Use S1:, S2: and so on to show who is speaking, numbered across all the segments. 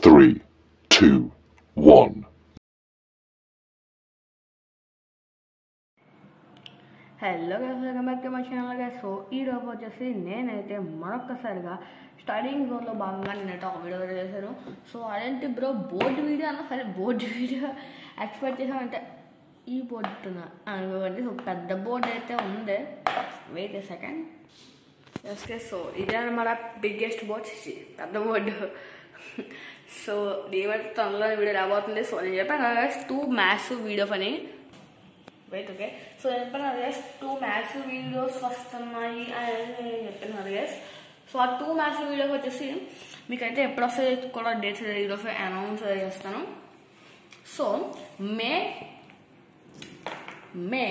S1: three, two, one.
S2: Hello guys welcome back to my channel guys so ఈ రోజు వచ్చేసి నేనైతే మరొక్కసారిగా స్టడీయింగ్ జోన్లో భాగంగా నేనైతే ఒక వీడియో అయితే చేశాను సో అదేంటి బ్రో బోర్డు వీడియో అన్న సరే బోర్డు వీడియో ఎక్స్పెక్ట్ చేసామంటే ఈ బోర్డు అనుకోకండి సో పెద్ద బోర్డు అయితే ఉంది wait a second okay so ఇదే అనమాట బిగ్గెస్ట్ బోర్డ్ పెద్ద బోర్డు సో దీని తొందరలో వీడియో రాబోతుంది సో నేను చెప్పాను కదా టూ మ్యాథ్స్ వీడియో అని వెయిట్ ఓకే సో నేను చెప్పాను కదా టూ మ్యాథ్స్ వీడియోస్ వస్తున్నాయి అని నేను చెప్పాను కదా గైస్ సో ఆ టూ మ్యాథ్స్ వీడియోస్ వచ్చేసి మీకైతే ఎప్పుడు వస్తాయి కూడా డేట్స్ ఈరోజు అనౌన్స్ చేస్తాను సో మే మే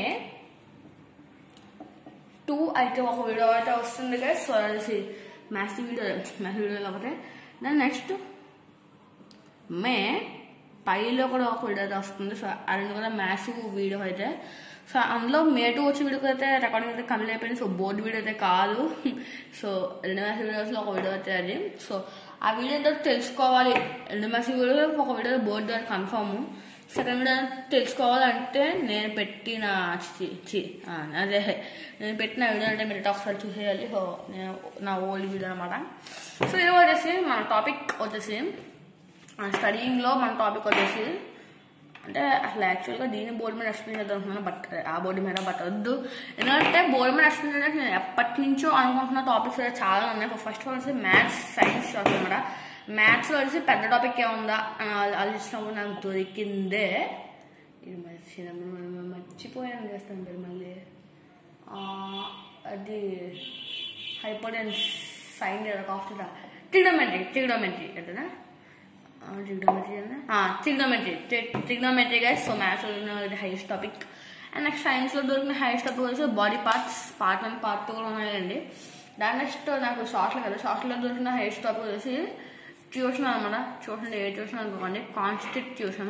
S2: టూ అయితే ఒక వీడియో అయితే వస్తుంది కదా సో అది మ్యాథ్స్ వీడియో మ్యాథ్స్ వీడియో లేకపోతే దాని నెక్స్ట్ మే పైలో కూడా ఒక వీడియో అయితే వస్తుంది సో అది కూడా మ్యాథ్స్ వీడియో అయితే సో అందులో మే టూ వచ్చే వీడియోకి అయితే రికార్డింగ్ అయితే కంప్లీట్ అయిపోయింది సో బోర్డు వీడియో అయితే కాదు సో రెండు మ్యాథ్స్ వీడియోస్లో ఒక వీడియో అయితే అది సో ఆ వీడియో ఏంటో తెలుసుకోవాలి రెండు మ్యాథ్స్ వీడియో ఒక వీడియో బోర్డు అని కన్ఫర్మ్ సెకండ్ వీడియో తెలుసుకోవాలంటే నేను పెట్టిన చి చి ఆ, అదే నేను పెట్టిన వీడియో అంటే మీరు ఒకసారి చూసేయాలి సో నేను నా ఓల్డ్ వీడియో అనమాట సో ఇది వచ్చేసి మన టాపిక్ వచ్చేసి స్టడీయింగ్లో మన టాపిక్ వచ్చేసి అంటే అసలు యాక్చువల్గా దీని బోర్డు మీద ఎక్స్ప్లెయిన్ చేద్దాం అనుకున్నాను బట్ ఆ బోర్డు మీద బట్ వద్దు ఎందుకంటే బోర్డు మీద ఎక్స్ప్లెయిన్ చేయడానికి నేను ఎప్పటి నుంచో అనుకుంటున్న టాపిక్స్ అయితే చాలా ఉన్నాయి ఫస్ట్ వన్ వచ్చి మ్యాథ్స్ సైన్స్ అనమాట మ్యాథ్స్లో వచ్చి పెద్ద టాపిక్ ఏముందా అని ఆలో- ఆలోచించినప్పుడు నాకు దొరికిందే ఇది మర్చిపోయాను మర్చిపోయాను చేస్తాను మీరు మళ్ళీ ఆ, అది hypotenuse sine cos trigonometry trigonometry అంటేనా ట్రిగ్నోమెట్రీ అన్నా trigonometry trigonometry guys so maths ఇది హైయెస్ట్ టాపిక్ అండ్ నెక్స్ట్ సైన్స్లో దొరికిన హైయెస్ట్ టాపిక్ వచ్చి body parts part one part two కూడా ఉన్నాయండి దాని నెక్స్ట్ నాకు షార్ట్లో కదా షార్ట్లో దొరికిన హైయెస్ట్ టాపిక్ వచ్చేసి ట్యూషన్ అనమాట ట్యూషన్ ఏ ట్యూషన్ అనుకోండి కాన్స్టిట్యూషన్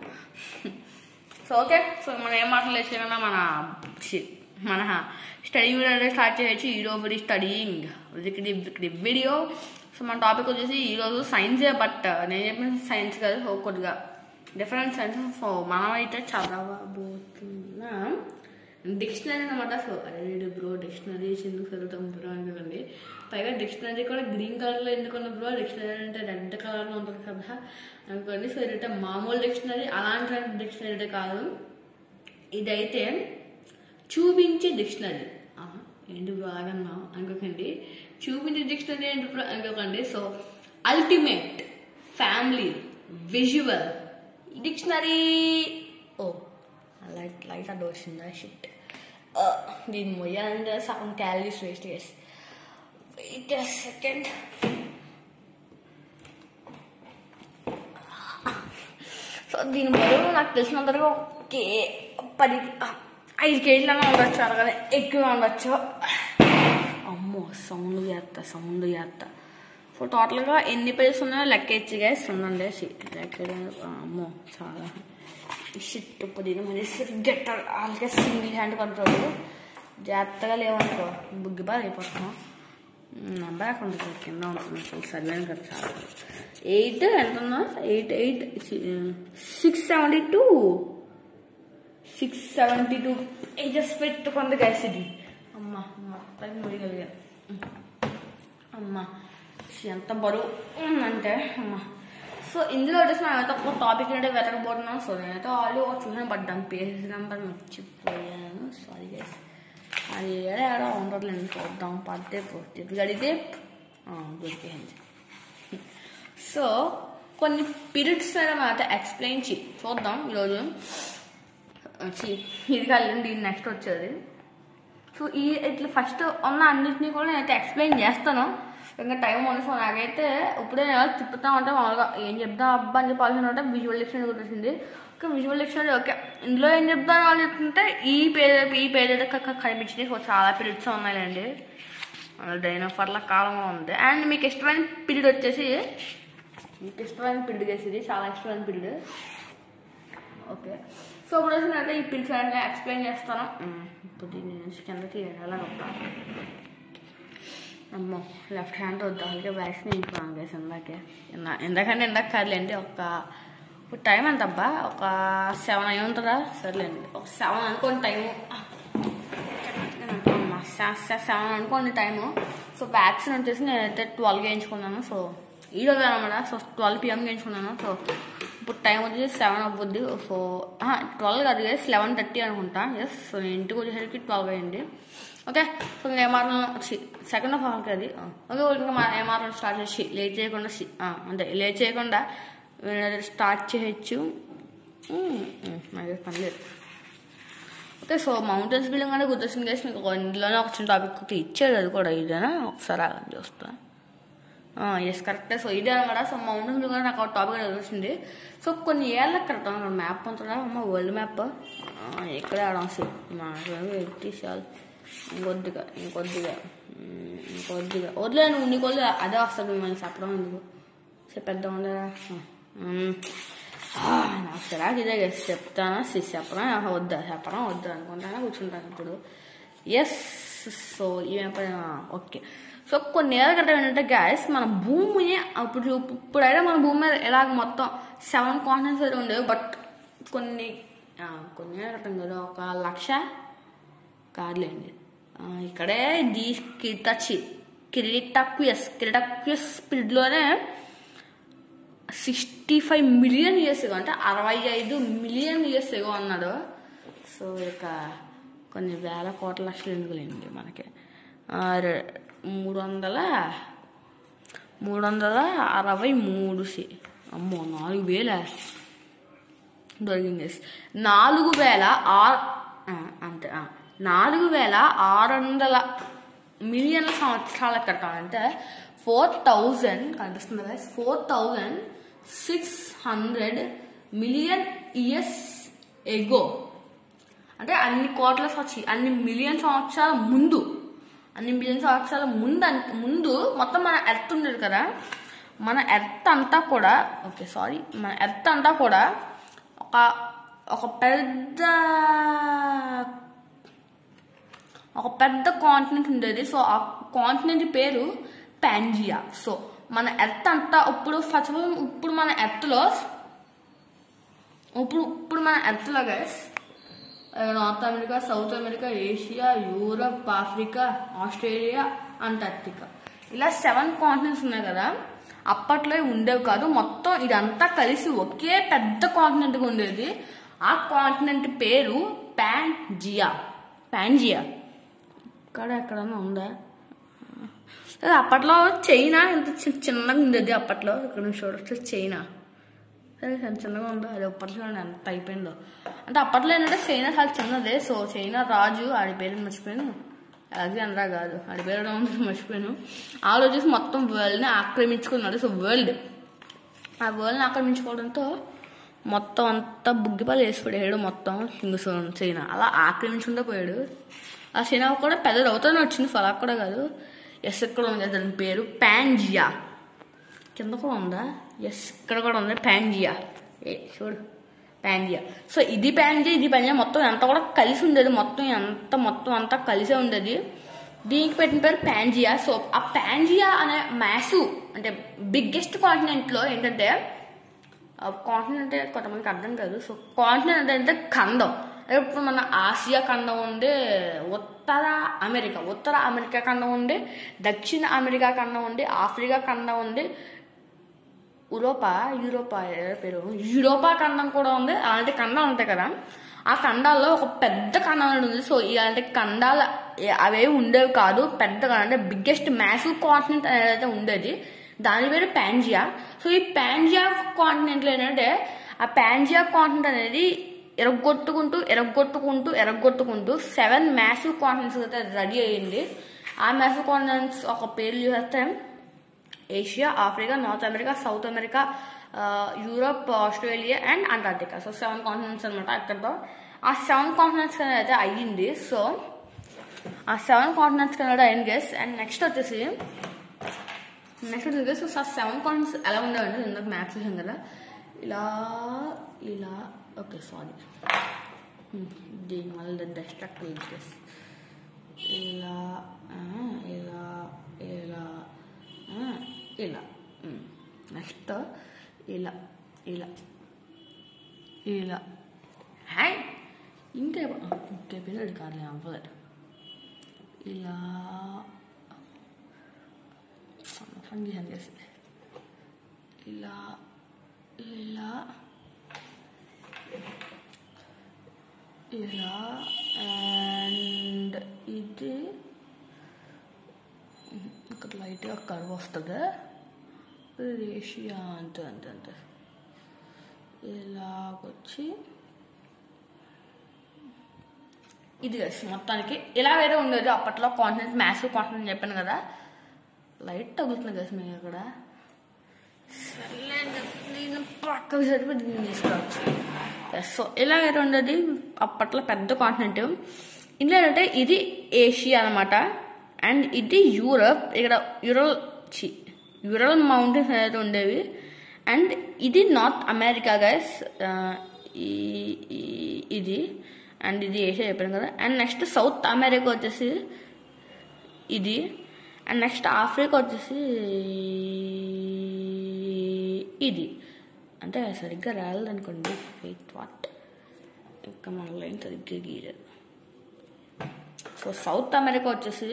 S2: సో ఓకే సో మనం ఏం మాట్లాడేసినా మన చి- మన స్టడీ వీడియో అనేది స్టార్ట్ చేయొచ్చు ఈ రోజు స్టడీయింగ్ ఇది వీడియో సో మన టాపిక్ వచ్చేసి ఈరోజు సైన్సే బట్ నేను చెప్పిన సైన్స్ కాదు సో కొద్దిగా డిఫరెంట్ సైన్స్ సో మనం అయితే చదవబోతున్నాం డిక్షనరీ అనమాట సో అరే బ్రో డిక్షనరీ ఎందుకు చదువుతాం బ్రో అనుకోండి పైగా డిక్షనరీ కూడా గ్రీన్ కలర్లో ఎందుకున్న బ్రో డిక్షనరీ అంటే రెడ్ కలర్లో ఉంటుంది కదా అనుకోండి సో ఇదైతే మామూలు డిక్షనరీ అలాంటి డిక్షనరీ అయితే కాదు ఇదైతే చూపించే డిక్షనరీ ఆహా, ఏంటి బ్రో ఆగన్నా అనుకోకండి చూపించే డిక్షనరీ ఏంటి బ్రో అనుకోకండి so ultimate family visual dictionary oh light light అడ్డు వచ్చిందా షిట్ దీన్ని మొయ్యాలంటే సగం క్యాలరీస్ వేస్ట్ చేసి వెయిట్ సెకండ్ సో దీని బరువు నాకు తెలిసినంతవరకు ఒకే పది ఐదు కేజీలన్నా ఉండొచ్చు అలాగే ఎక్కువ ఉండొచ్చు అమ్మో సౌండ్ చేస్తా సౌండ్ చేస్తా సో టోటల్గా ఎన్ని పేజెస్ ఉన్నాయో లెక్క ఇచ్చి గైస్ ఉండండి లెక్క అమ్మో చాలా షిట్ పొద్దున మరి గెట్టర్ వాళ్ళకే సింగిల్ హ్యాండ్ కంట్రోల్ జాగ్రత్తగా లేవనుకో బుగ్గి బాగా అయిపోతున్నాం నెంబర్ అక్కడ ఉంటుంది కింద ఉంటుంది అసలు సరిపోయిన కదా చాలా ఎయిట్ ఎంత ఉన్నా eight eight six seventy two six seventy two ages పెట్టుకుంది గైస్ ఇది అమ్మ మొత్తం ముడిగలిగా అమ్మ ఎంత బరువు ఉందంటే అమ్మ సో ఇందులో వచ్చేసి మేమైతే ఒక టాపిక్ అంటే వెతకబోతున్నాం సో నేనైతే ఆల్రెడీ ఒక చూసాను బట్ దాని పేజ్ నెంబర్ మర్చిపోయాను సారీ గైస్ అది ఏడా ఏడా ఉండట్లేదు చూద్దాం పడితే పోతే అడిగితే దొరికేయండి సో కొన్ని పీరియడ్స్ మీద మనం ఎక్స్ప్లెయిన్ చే చూద్దాం ఈరోజు చి ఇది కాదండి ఇది నెక్స్ట్ వచ్చేది సో ఈ ఇట్లా ఫస్ట్ ఉన్న అన్నిటినీ కూడా నేనైతే ఎక్స్ప్లెయిన్ చేస్తాను ఇంకా టైం ఉంది సో నాకైతే ఇప్పుడే నేను తిప్పుతా ఉంటే మామూలుగా ఏం చెప్తా అబ్బా అని చెప్పి ఆలోచన ఉంటే విజువల్ డిక్షనరీ గుర్తొచ్చింది ఓకే విజువల్ డిక్షనరీ ఓకే ఇందులో ఏం చెప్తాను ఆలోచిస్తుంటే ఈ పేజ్ ఈ పేజ్ అయితే క- క- కనిపించింది సో చాలా పీరియడ్స్ ఉన్నాయండి డైనోఫర్ల కాలం ఉంది అండ్ మీకు ఇష్టమైన పీరియడ్ వచ్చేసి మీకు ఇష్టమైన పీరియడ్ చేసేది చాలా ఇష్టమైన పీరియడ్ ఓకే సో ఇప్పుడు వచ్చినట్టు ఈ పిల్స్ అనేది ఎక్స్ప్లెయిన్ చేస్తాను మ్మ్. ఇప్పుడు దీన్ని నుంచి కిందకి ఎలా అమ్మో లెఫ్ట్ హ్యాండ్ వద్దు అలాగే వ్యాక్సిన్ వేయించుకున్నాను గైస్ ఇందాకే ఇందా- ఎందుకంటే ఇందాక కాదులేండి ఒక ఇప్పుడు టైం ఎంత అబ్బా ఒక సెవెన్ అయి ఉంటుందా సర్లేండి ఒక సెవెన్ అనుకోండి టైము సెవెన్ అనుకోండి టైము సో వ్యాక్సిన్ వచ్చేసి నేనైతే ట్వెల్వ్ వేయించుకున్నాను సో ఈ రోజు అనమాట సో ట్వెల్వ్ పిఎం వేయించుకున్నాను సో ఇప్పుడు టైం వచ్చేసి సెవెన్ అవ్వద్ది సో ట్వెల్వ్ కాదు ఎస్ లెవెన్ థర్టీ అనుకుంటా ఎస్ సో నేను ఇంటికి వచ్చేసరికి ట్వెల్వ్ అయ్యింది ఓకే సో ఇంకా ఏమాత్రం సెకండ్ ఆఫ్ ఆల్కి అది ఓకే ఇంకా మా- ఏమాత్రం స్టార్ట్ చేసి లేట్ చేయకుండా సి- ఆ, అంతే లేట్ చేయకుండా స్టార్ట్ చేయొచ్చు నాకు పని లేదు ఓకే సో మౌంటైన్స్ బిల్డింగ్ అంటే గుర్తొచ్చింది కేసు మీకు ఇందులోనే ఒక చిన్న టాపిక్ ఒకటి ఇచ్చాడు అది కూడా ఇదేనా ఒకసారి ఆగండి చూస్తా ఎస్ కరెక్టే సో ఇదే అనమాట సో మౌంటైన్స్ బిల్డింగ్ నాకు ఒక టాపిక్ అనేది వచ్చింది సో కొన్ని ఏళ్ళ క్రితం అక్కడ మ్యాప్ ఉంటుందా అమ్మ వరల్డ్ మ్యాప్ ఇక్కడే ఆడాం సి నాకు ఎట్టి చాలు ఇంకొద్దిగా ఇంకొద్దిగా ఉమ్, ఇంకొద్దిగా వదిలేను నీకు వదిలే అదే వస్తుంది మిమ్మల్ని చెప్పడం ఎందుకు చెప్పేద్దాం ఉండరా నాకు చిరాకు ఇదే కదా చెప్తానా సి- చెప్పనా వద్దా చెప్పడం వద్దా అనుకుంటానా కూర్చుంటాను ఇప్పుడు ఎస్ సో ఏమైనా ఓకే సో కొన్ని ఏళ్ళ క్రితం ఏంటంటే గ్యాస్ మన భూమిని అప్పుడు ఇప్పుడైతే మన భూమి మీద ఎలాగ మొత్తం సెవెన్ కాంటినెంట్స్ అయితే ఉండేవి బట్ కొన్ని ఆ, కొన్ని ఏళ్ళ క్రితం కదా ఒక లక్ష కాదులేండి ఆ, ఇక్కడే దీ కిరిటచి కిరిటక్వియస్ కిరిటక్వియస్ స్పీడ్లోనే sixty five million years ago అంటే అరవై ఐదు మిలియన్ ఇయర్స్ ఎగో అన్నాడు సో ఇక కొన్ని వేల కోట్ల లక్షలు ఎందుకులేండి మనకి ఆ, రె- మూడు వందల మూడు వందల అరవై మూడు సి అమ్మో నాలుగు వేల దొరికింది నాలుగు వేల ఆరు ఆ, అంతే ఆ, నాలుగు వేల ఆరు వందల మిలియన్ల సంవత్సరాల క్రితం అంటే ఫోర్ థౌజండ్ కనిపిస్తుంది కదా four thousand six hundred million years ago అంటే అన్ని కోట్ల సంవత్సరం అన్ని మిలియన్ సంవత్సరాల ముందు అన్ని మిలియన్ సంవత్సరాల ముందు అంత ముందు మొత్తం మన ఎర్త్ ఉండేది కదా మన ఎర్త్ అంతా కూడా ఓకే సారీ మన ఎర్త్ అంతా కూడా ఒక ఒక పెద్ద ఒక పెద్ద కాంటినెంట్ ఉండేది సో ఆ కాంటినెంట్ పేరు పాంజియా సో మన ఎర్త్ అంతా ఇప్పుడు ఫస్ట్ ఆఫ్ ఆల్ ఇప్పుడు మన ఎర్త్లో ఇప్పుడు ఇప్పుడు మన ఎర్త్లో guys North America South America Asia Europe Africa Australia Antarctica ఇలా సెవెన్ కాంటినెంట్స్ ఉన్నాయి కదా అప్పట్లో ఇవి ఉండేవి కాదు మొత్తం ఇదంతా కలిసి ఒకే పెద్ద కాంటినెంట్గా ఉండేది ఆ కాంటినెంట్ పేరు పాంజియా పాంజియా ఇక్కడ ఎక్కడన్నా ఉందా అదే అప్పట్లో చైనా ఎంత చి- చిన్నగా ఉండేది అప్పట్లో ఇక్కడ నుంచి చూడొచ్చు చైనా సరే చిన్న చిన్నగా ఉందో అది అప్పట్లో ఎంత అయిపోయిందో అంటే అప్పట్లో ఏంటంటే చైనా చాలా చిన్నదే సో చైనా రాజు ఆడి పేరు మర్చిపోయాను అలెగ్జాండ్రా కాదు ఆడి పేరు ఏదో ఉంది, మర్చిపోయాను ఆ రోజు వచ్చేసి మొత్తం వరల్డ్ని ఆక్రమించుకున్నాడు సో వరల్డ్ ఆ వరల్డ్ని ఆక్రమించుకోవడంతో మొత్తం అంతా బుగ్గిపాలు వేసి పడేయడు మొత్తం కింగ్స్ చైనా అలా ఆక్రమించుకుంటూ పోయాడు ఆ చైనా కూడా పెద్దది అవుతానే వచ్చింది ఫలాక్ కూడా కాదు ఎస్ ఇక్కడ ఉంది దాని పేరు పాంజియా కింద కూడా ఉందా ఎస్ ఇక్కడ కూడా ఉంది పాంజియా ఏ చూడు పాంజియా సో ఇది పాంజియా ఇది పాంజియా మొత్తం ఎంత కూడా కలిసి ఉండేది మొత్తం ఎంత మొత్తం అంతా కలిసే ఉండేది దీనికి పెట్టిన పేరు పాంజియా సో ఆ పాంజియా అనే మ్యాసు అంటే బిగ్గెస్ట్ కాంటినెంట్లో ఏంటంటే కాంటినెంట్ అంటే కొంతమందికి అర్థం కాదు సో కాంటినెంట్ అంటే ఖండం అదే ఇప్పుడు మన ఆసియా ఖండం ఉండే ఉత్తర అమెరికా ఉత్తర అమెరికా ఖండం ఉండే దక్షిణ అమెరికా ఖండం ఉండే ఆఫ్రికా ఖండం ఉండే యూరోపా యూరోపా ఏ పేరు యూరోపా ఖండం కూడా ఉంది అలాంటి ఖండాలు ఉంటాయి కదా ఆ ఖండాల్లో ఒక పెద్ద ఖండం అనేది ఉంది సో ఇలాంటి ఖండాలు ఏ- అవేవి ఉండేవి కాదు పెద్ద ఖండం అంటే బిగ్గెస్ట్ మ్యాసివ్ కాంటినెంట్ అనేది అయితే ఉండేది దాని పేరు పాంజియా సో ఈ పాంజియా కాంటినెంట్లో ఏంటంటే ఆ పాంజియా కాంటినెంట్ అనేది ఎరగొట్టుకుంటూ ఎరగొట్టుకుంటూ ఎరగొట్టుకుంటూ సెవెన్ మ్యాసివ్ కాంటినెంట్స్ అయితే రెడీ అయ్యింది ఆ మ్యాసివ్ కాంటినెంట్స్ ఒక పేర్లు చూస్తే Asia Africa North America South America ఆ, Europe Australia and Antarctica so seven continents అనమాట అక్కడతో ఆ సెవెన్ కాంటినెంట్స్ అనేది అయితే అయ్యింది సో ఆ సెవెన్ కాంటినెంట్స్ అనేది అయింది గెస్ అండ్ నెక్స్ట్ వచ్చేసి నెక్స్ట్ వచ్చేసి సో ఆ సెవెన్ కాంటినెంట్స్ ఎలా ఉండేవండి ఇందాక మ్యాప్స్ చూసాం కదా ఇలా ఇలా ఓకే సారీ దీనివల్ల డిస్ట్రాక్ట్ గెస్ ఇలా ఆ, ఇలా ఇలా ఆ, ఇలా నెక్స్ట్ ఇలా ఇలా ఇలా హాయ్ ఇంకా ఇంకే పిల్లడు కాదులే అవ్వలేదు ఇలా సంగీతం చేసి ఇలా ఇలా ఇలా అండ్ ఇది ఇక్కడ లైట్గా కర్వ్ వస్తుంది రేషియా అంతే అంతే అంతే ఇలాగొచ్చి ఇది గస్ మొత్తానికి ఇలాగైతే ఉండేది అప్పట్లో కాంటినెంట్ మ్యాథ్స్ కాంటినెంట్ చెప్పాను కదా లైట్ తగులుతుంది గస్ మీకు అక్కడ సర్లే నేను పక్కకు సరిపోయి దీన్ని తీసుకోవచ్చు సో ఇలాగైతే ఉండేది అప్పట్లో పెద్ద కాంటినెంట్ ఇందులో ఏంటంటే ఇది ఏషియా అనమాట అండ్ ఇది యూరప్ ఇక్కడ యూరల్ చి యూరల్ మౌంటైన్స్ అనేది ఉండేవి అండ్ ఇది నార్త్ అమెరికా గైస్ ఇది అండ్ ఇది ఏషియా చెప్పాను కదా అండ్ నెక్స్ట్ సౌత్ అమెరికా వచ్చేసి ఇది అండ్ నెక్స్ట్ ఆఫ్రికా వచ్చేసి ఇది అంటే సరిగ్గా రాలేదనుకోండి వెయిట్ వాట్ ఇంకా మన లైన్ సరిగ్గా గీయలేదు సో సౌత్ అమెరికా వచ్చేసి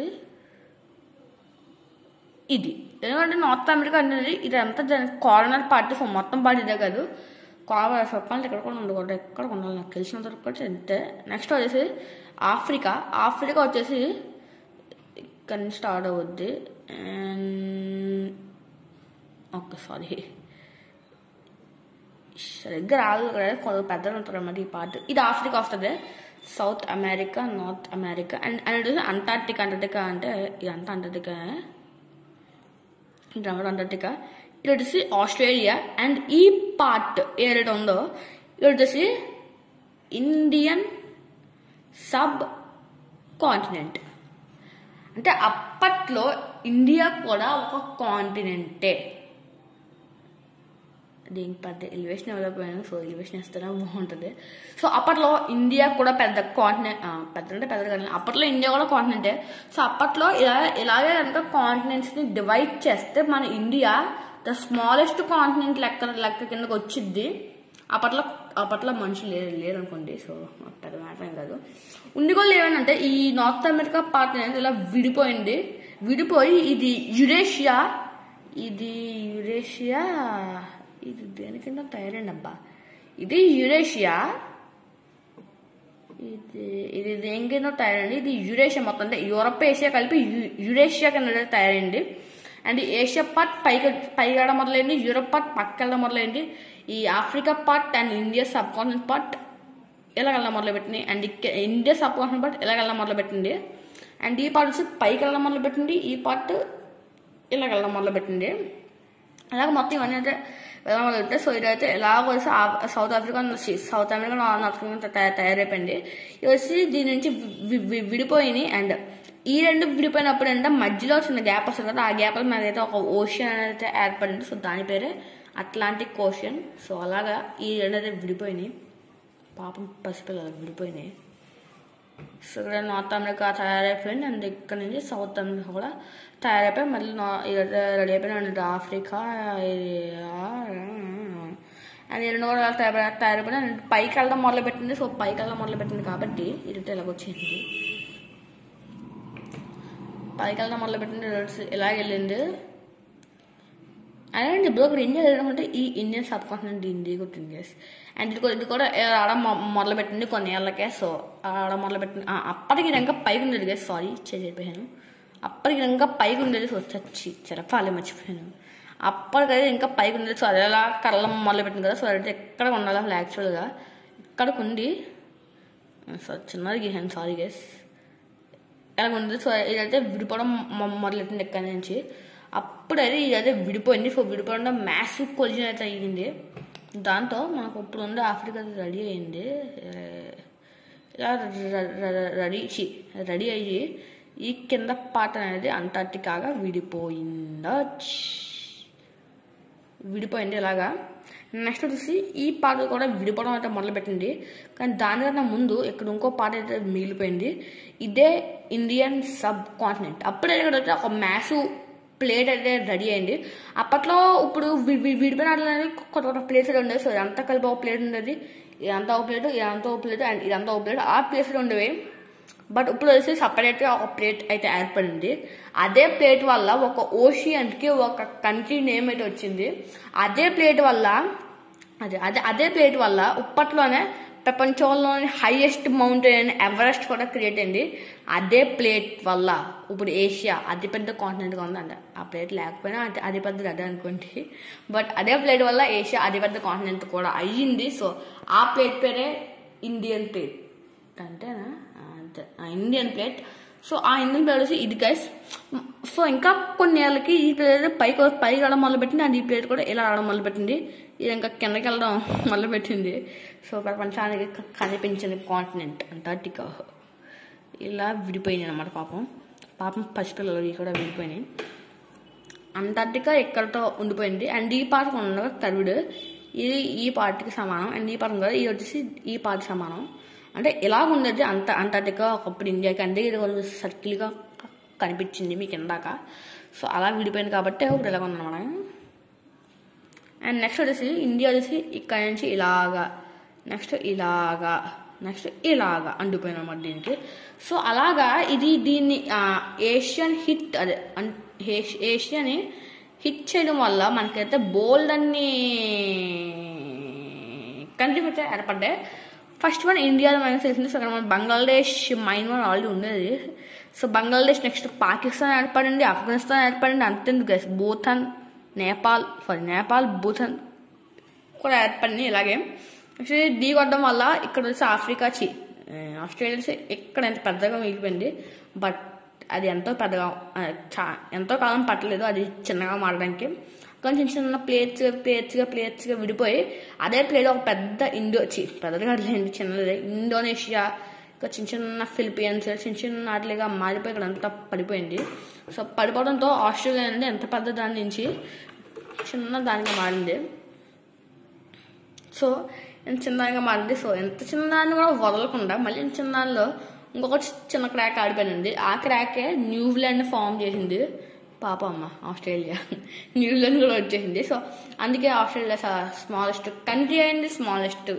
S2: ఇది ఎందుకంటే నార్త్ అమెరికా అనేది ఇదంతా కార్నర్ పార్టీ సో మొత్తం పార్టీ ఇదే కాదు కార్నర్ చెప్పాలంటే ఎక్కడ కూడా ఉండకూడదు ఎక్కడ కూడా ఉండాలి నాకు తెలిసినంత వరకు కూడా అంతే నెక్స్ట్ వచ్చేసి ఆఫ్రికా ఆఫ్రికా వచ్చేసి ఇక్కడ నుంచి స్టార్ట్ అవుద్ది అండ్ ఓకే సారీ సరిగ్గా రాదు కదా కొంచెం పెద్దలు ఉంటారు అన్నమాట ఈ పార్ట్ ఇది ఆఫ్రికా వస్తుంది South America North America and and Antarctica Antarctica అంటే ఇదంతా అంటార్టికా ఇది అన్నమాట అంటార్టికా ఇది వచ్చేసి ఆస్ట్రేలియా అండ్ ఈ పార్ట్ ఏదైతే ఉందో ఇది వచ్చేసి ఇండియన్ సబ్ కాంటినెంట్ అంటే అప్పట్లో ఇండియా కూడా ఒక కాంటినెంటే దీనికి పెద్ద ఎలివేషన్ ఇవ్వలేకపోయాను సో ఎలివేషన్ ఇస్తేనే బాగుంటుంది సో అప్పట్లో ఇండియా కూడా పెద్ద కాంటినెంట్ పెద్ద అంటే పెద్ద కానీ అప్పట్లో ఇండియా కూడా కాంటినెంటే సో అప్పట్లో ఇలా ఇలాగే కనుక కాంటినెంట్స్ని డివైడ్ చేస్తే మన ఇండియా ద స్మాలెస్ట్ కాంటినెంట్ లెక్క లెక్క కిందకి వచ్చింది అప్పట్లో అప్పట్లో మనుషులు లేరు లేరు అనుకోండి సో పెద్ద మ్యాటర్ ఏం కాదు ఉండి కూడా ఏమైందంటే ఈ నార్త్ అమెరికా పార్ట్ అనేది ఇలా విడిపోయింది విడిపోయి ఇది యురేషియా ఇది యురేషియా ఇది దేని కింద తయారైంది అబ్బా ఇది యురేషియా ఇది ఇది దేని కింద తయారైంది ఇది యురేషియా మొత్తం అంటే యూరప్ ఏషియా కలిపి యు- యురేషియా కింద తయారైంది అండ్ ఈ ఏషియా పార్ట్ పైకి పైకి వెళ్ళడం మొదలైంది యూరప్ పార్ట్ పక్క వెళ్ళడం మొదలైంది ఈ Africa part and India subcontinent part ఇలా వెళ్ళడం మొదలుపెట్టింది అండ్ ఇక్క- ఇండియా సబ్ కాంటినెంట్ పార్ట్ ఇలా వెళ్ళడం మొదలుపెట్టింది అండ్ ఈ పార్ట్ వచ్చి పైకి వెళ్ళడం మొదలుపెట్టింది ఈ పార్ట్ ఇలా వెళ్ళడం మొదలుపెట్టింది అలాగే మొత్తం ఇవన్నీ అయితే వెళ్ళడం మొదలుపెట్టే సో ఇదైతే ఎలాగ వచ్చి ఆ- సౌత్ ఆఫ్రికా నుంచి సౌత్ అమెరికా నార్త్ ఆఫ్రికా తయారు తయారైపోయింది ఇది వచ్చి దీని నుంచి వి- వి- విడిపోయినాయి అండ్ ఈ రెండు విడిపోయినప్పుడు ఏంటంటే మధ్యలో చిన్న గ్యాప్ వస్తుంది కదా ఆ గ్యాప్ మీద అయితే ఒక ఓషన్ అనేది అయితే ఏర్పడింది సో దాని పేరే అట్లాంటిక్ ఓషన్ సో అలాగా ఈ రెండు అయితే విడిపోయినాయి పాపం పసిపిల్లలు విడిపోయినాయి సో ఇక్కడ నార్త్ అమెరికా తయారైపోయింది అండ్ ఇక్కడ నుంచి సౌత్ అమెరికా కూడా తయారైపోయి మళ్ళీ నా రెడీ అయిపోయింది అండ్ ఆఫ్రికా ఇది, ఆ, అండ్ ఈ రెండు కూడా తయారై తయారైపోయింది అండ్ పైకి వెళ్ళడం మొదలు పెట్టింది సో పైకి వెళ్ళడం మొదలు పెట్టింది కాబట్టి ఇది ఇలాగొచ్చింది పైకి వెళ్ళడం మొదలు పెట్టింది ఇలాగ వెళ్ళింది అలాంటి ఇప్పుడు ఇక్కడ ఇండియా ఏంటంటే ఈ ఇండియన్ సబ్ కాంటినెంట్ ఇండియా కొట్టింది గేస్ అండ్ ఇది కూడా ఇది కూడా ఆడ మొదలు పెట్టింది కొన్ని ఏళ్ళకే సో ఆడ మొదలు పెట్టింది ఆ, అప్పటికి ఇది ఇంకా పైకి ఉండేది గేస్ సారీ చెప్పాను అప్పటికి ఇది ఇంకా పైకి ఉండేది సో చచ్చి చెరపాలి మర్చిపోయాను అప్పటికైతే ఇంకా పైకి ఉండేది సో అది ఎలా కళ్ళ మొదలు పెట్టింది కదా సో అది ఎక్కడ ఉండాలి అసలు యాక్చువల్గా ఇక్కడికి ఉండి సో చిన్నది గీసాను సారీ గేస్ ఎలా ఉంది సో ఇదైతే విడిపోవడం మొ- మొదలెట్టింది ఎక్కడి నుంచి అప్పుడైతే ఇదైతే విడిపోయింది సో విడిపోవడం మ్యాసివ్ కొలిజన్ అయితే అయ్యింది దాంతో మనకు ఇప్పుడు ఉంది ఆఫ్రికా రెడీ అయింది ఏ, ఇలా రెడీ చి రెడీ అయ్యి ఈ కింద పాట అనేది అంటార్టికాగా విడిపోయిందా విడిపోయింది ఇలాగా నెక్స్ట్ వచ్చేసి ఈ పాట కూడా విడిపోవడం అయితే మొదలుపెట్టింది కానీ దానికన్నా ముందు ఇక్కడ ఇంకో పాట అయితే మిగిలిపోయింది ఇదే ఇండియన్ సబ్ కాంటినెంట్ అప్పుడే ఇక్కడ వచ్చి ఒక మ్యాసివ్ ప్లేట్ అయితే రెడీ అయింది అప్పట్లో ఇప్పుడు వి- వి- విడిపోయిన ఆటలు కొత్త కొత్త ప్లేస్ ఉండేది సో ఇదంతా కలిపి ఒక ప్లేట్ ఉండేది ఇదంతా ఒక ప్లేట్ ఇదంతా ఒక ప్లేట్ అండ్ ఇదంతా ఒక ప్లేట్ ఆ ప్లేస్లో ఉండేవి బట్ ఇప్పుడు వచ్చి సపరేట్గా ఒక ప్లేట్ అయితే ఏర్పడింది అదే ప్లేట్ వల్ల ఒక ఓషియన్కి ఒక కంట్రీ నేమ్ అయితే వచ్చింది అదే ప్లేట్ వల్ల అదే అదే అదే ప్లేట్ వల్ల ఇప్పట్లోనే ప్రపంచంలోని హైయెస్ట్ మౌంటైన్ ఎవరెస్ట్ కూడా క్రియేట్ అయింది అదే ప్లేట్ వల్ల ఇప్పుడు ఏషియా అతిపెద్ద కాంటినెంట్గా ఉందంట ఆ ప్లేట్ లేకపోయినా అది అది పెద్దది అదే అనుకోండి బట్ అదే ప్లేట్ వల్ల ఏషియా అతిపెద్ద కాంటినెంట్ కూడా అయ్యింది సో ఆ ప్లేట్ పేరే ఇండియన్ ప్లేట్ అంతేనా ఆ, అంతే ఆ, ఇండియన్ ప్లేట్ సో ఆ ఇండియన్ ప్లేట్ వచ్చి ఇది గైస్ సో ఇంకా కొన్ని ఏళ్ళకి ఈ ప్లేట్ పైకి పైకి వెళ్ళడం మొదలుపెట్టింది అండ్ ఈ ప్లేట్ కూడా ఇలా రావడం మొదలుపెట్టింది ఇది ఇంకా కిందకి వెళ్ళడం మొదలుపెట్టింది సో ప్రపంచానికి క- కనిపించిన కాంటినెంట్ అంటార్టికా ఇలా విడిపోయింది అనమాట పాపం పాపం పసిపిల్లలు ఇవి కూడా విడిపోయినాయి అంటార్టికా ఎక్కడితో ఉండిపోయింది అండ్ ఈ పాటకు ఉండగా కరుడు ఇది ఈ పార్టీకి సమానం అండ్ ఈ పాట కూడా ఇది వచ్చేసి ఈ పార్టీ సమానం అంటే ఇలా ఉండేది అంత అంటార్టికా ఒకప్పుడు ఇండియాకి అంటే ఇది కొంచెం సర్కిల్గా కనిపించింది మీకు ఇందాక సో అలా విడిపోయింది కాబట్టి ఇప్పుడు ఇలా ఉందన్నమాట అండ్ నెక్స్ట్ వచ్చేసి ఇండియా వచ్చేసి ఇక్కడ నుంచి ఇలాగా నెక్స్ట్ ఇలాగా నెక్స్ట్ ఇలాగా అండిపోయిన అనమాట దీనికి సో అలాగా ఇది దీన్ని ఆ, ఏషియన్ హిట్ అదే అన్- ఏష్- ఏషియాని హిట్ చేయడం వల్ల మనకైతే బోల్డ్ అన్ని కంట్రీస్ అయితే ఏర్పడ్డాయి ఫస్ట్ వన్ ఇండియాలో మనకి తెలిసింది సో అక్కడ మన బంగ్లాదేశ్ మైన్ వన్ ఆల్రెడీ ఉండేది సో బంగ్లాదేశ్ నెక్స్ట్ పాకిస్తాన్ ఏర్పడింది ఆఫ్ఘనిస్తాన్ ఏర్పడింది అంతెందుకు గైస్ భూతాన్ నేపాల్ సారీ నేపాల్ భూతాన్ కూడా ఏర్పడింది ఇలాగే యాక్చువల్లీ డీ కొట్టడం వల్ల ఇక్కడ వచ్చి ఆఫ్రికా చి ఆ, ఆస్ట్రేలియా వచ్చి ఇక్కడ ఎంత పెద్దగా మిగిలిపోయింది బట్ అది ఎంతో పెద్దగా ఆ, చా ఎంతో కాలం పట్టలేదు అది చిన్నగా మారడానికి కొంచెం చిన్న ప్లేట్స్గా ప్లేట్స్గా ప్లేట్స్గా విడిపోయి అదే ప్లేట్ ఒక పెద్ద ఇండో చి పెద్దగా లేదు చిన్నది ఇండోనేషియా ఇంకా చిన్న చిన్న ఫిలిపియన్స్ చిన్న చిన్న వాటిగా మారిపోయి ఇక్కడ అంతా పడిపోయింది సో పడిపోవడంతో ఆస్ట్రేలియా అనేది ఎంత పెద్ద దాని నుంచి చిన్న దానిగా మారింది సో ఎంత చిన్నగా మారింది సో ఎంత చిన్నదాన్ని కూడా వదలకుండా మళ్ళీ ఎంత చిన్నదానిలో ఇంకొక చి- చిన్న క్రాక్ ఆడిపోయింది ఆ క్రాకే న్యూజిలాండ్ ఫామ్ చేసింది పాప అమ్మ ఆస్ట్రేలియా న్యూజిలాండ్ కూడా వచ్చేసింది సో అందుకే ఆస్ట్రేలియా స్మాలెస్ట్ కంట్రీ అయింది స్మాలెస్ట్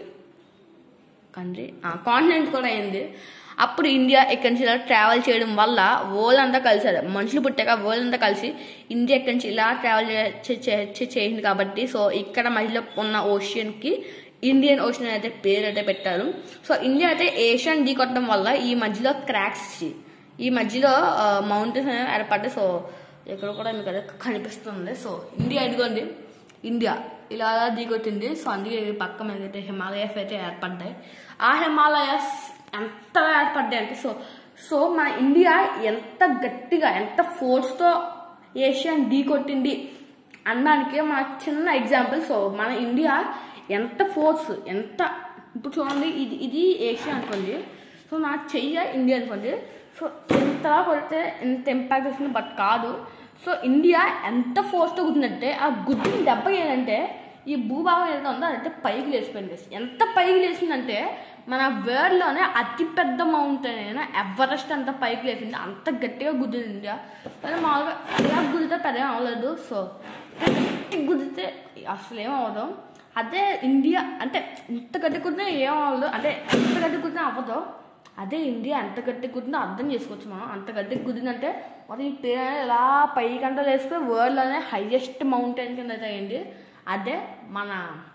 S2: కంట్రీ కాంటినెంట్ కూడా అయింది అప్పుడు ఇండియా ఇక్కడి నుంచి ఇలా ట్రావెల్ చేయడం వల్ల వరల్డ్ అంతా కలిసారు మనుషులు పుట్టాక వరల్డ్ అంతా కలిసి ఇండియా ఇక్కడి నుంచి ఇలా ట్రావెల్ చే- చే- చే- చేసింది కాబట్టి సో ఇక్కడ మధ్యలో ఉన్న ఓషియన్కి ఇండియన్ ఓషన్ అయితే పేరు అయితే పెట్టారు సో ఇండియా అయితే ఏషియన్ ఢీ కొట్టడం వల్ల ఈ మధ్యలో క్రాక్స్ ఈ మధ్యలో మౌంటైన్స్ అనేవి ఏర్పడ్డాయి సో ఇక్కడ కూడా మీకు అదే కనిపిస్తుంది సో ఇండియా ఇదిగోండి ఇండియా ఇలా దిగొట్టింది సో అందుకే ఇవి పక్క మీద హిమాలయస్ అయితే ఏర్పడ్డాయి ఆ హిమాలయస్ ఎంత ఏర్పడ్డాయి అంటే సో సో మన ఇండియా ఎంత గట్టిగా ఎంత ఫోర్స్తో ఏషియన్ ఢీ కొట్టింది అనడానికి మన చిన్న ఎగ్జాంపుల్ సో మన ఇండియా ఎంత ఫోర్స్ ఎంత ఇప్పుడు చూడండి ఇది ఇది ఏషియా అనుకోండి సో నా చెయ్య ఇండియా అనుకోండి సో ఎంత కొడితే ఎంత ఇంపాక్ట్ వస్తుంది బట్ కాదు సో ఇండియా ఎంత ఫోర్స్తో గుద్దినట్టే ఆ గుద్దిన దెబ్బ ఏంటంటే ఈ భూభాగం ఏదైతే ఉందో అదైతే పైకి లేచిపోయింది guys. ఎంత పైకి లేచిందంటే మన వరల్డ్లోనే అతిపెద్ద మౌంటైన్ అయిన ఎవరెస్ట్ అంత పైకి లేచింది అంత గట్టిగా గుద్దింది ఇండియా కానీ మామూలుగా ఇలా గుద్దితే పెద్దగా అవ్వలేదు సో గట్టి గుద్దితే అసలు ఏం అవ్వదు అదే ఇండియా అంటే ఇంత గట్టి కుట్టినా ఏం అవ్వదు అంటే ఎంత గట్టి కుట్టినా అవ్వదు అదే ఇండియా ఎంత గట్టి కుట్టినా అర్థం చేసుకోవచ్చు మనం అంత గట్టి కుదిరిందంటే మరి ఈ పేరు అనేది ఇలా పైకంట వేసుకుని వరల్డ్లోనే హైయెస్ట్ మౌంటైన్ కింద అయితే అయింది అదే మన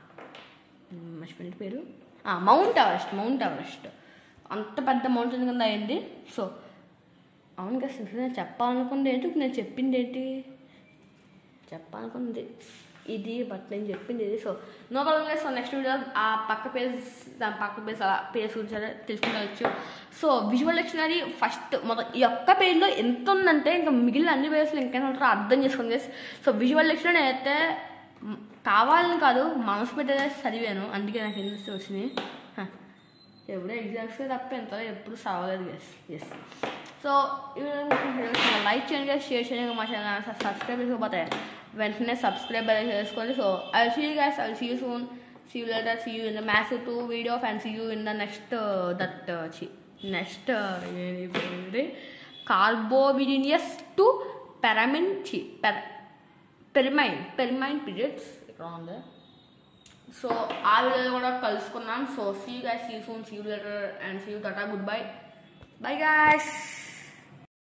S2: మర్చిపోయిన పేరు ఆ, మౌంట్ ఎవరెస్ట్ మౌంట్ ఎవరెస్ట్ అంత పెద్ద మౌంటైన్ కింద అయింది సో అవును కదా అసలు నేను చెప్పాలనుకుంది ఏంటి ఇప్పుడు నేను చెప్పింది ఏంటి చెప్పాలనుకుంది ఇది బట్ నేను చెప్పింది ఇది so no problem so next video ఆ పక్క పేజ్ దాని పక్క పేజ్ అలా పేజ్ గురించి అలా తెలుసుకుంటూ సో విజువల్ డిక్షనరీ ఫస్ట్ మొదటి ఈ ఒక్క పేజ్లో ఎంత ఉందంటే ఇంకా మిగిలిన అన్ని పేజెస్లో ఇంకైనా ఉంటారో అర్థం చేసుకోండి guys. సో విజువల్ డిక్షనరీ అయితే మ్, కావాలని కాదు మనసు పెట్టేదే చదివాను అందుకే నాకు ఇంట్రెస్ట్ వచ్చినాయి హ. ఎప్పుడూ ఎగ్జామ్స్ తప్ప ఎంత ఎప్పుడు చదవలేదు గెస్ ఎస్ సో లైక్ చేయండి షేర్ చేయండి మా ఛానల్ సబ్స్క్రైబ్ చేసుకోకపోతే వెంటనే సబ్స్క్రైబ్ అయితే చేసుకోండి so I see you guys I see you soon see you later see you in the math two video and see you in the next that next ఏంటి కార్బోవిడినియస్ to పెరమిన్ చి పెర పెరిమైన్ పెరిమైన్ periods ఇక్కడ ఉంది so ఆ వీడియోలో కూడా కలుసుకున్నాం so see guys see soon see later and see you tata good bye bye guys